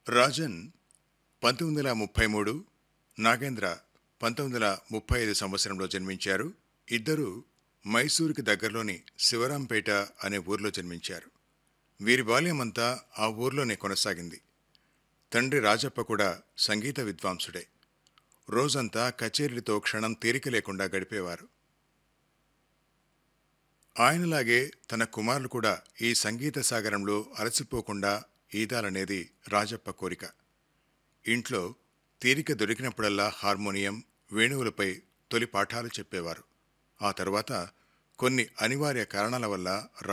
రాజన్ పంతొమ్మిది వందల ముప్పై మూడు నాగేంద్ర పంతొమ్మిది వందల ముప్పై ఐదు సంవత్సరంలో జన్మించారు ఇద్దరూ మైసూరుకి దగ్గరలోని శివరాంపేట అనే ఊర్లో జన్మించారు వీరి బాల్యమంతా ఆ ఊర్లోనే కొనసాగింది తండ్రి రాజప్ప కూడా సంగీత విద్వాంసుడే రోజంతా కచేరీలతో క్షణం తీరిక లేకుండా గడిపేవారు ఆయనలాగే తన కుమారులు కూడా ఈ సంగీత సాగరంలో అలసిపోకుండా ఈదాలనేది రాజప్ప కోరిక ఇంట్లో తీరిక దొరికినప్పుడల్లా హార్మోనియం వేణువులపై తొలి పాఠాలు చెప్పేవారు ఆ తర్వాత కొన్ని అనివార్య కారణాల వల్ల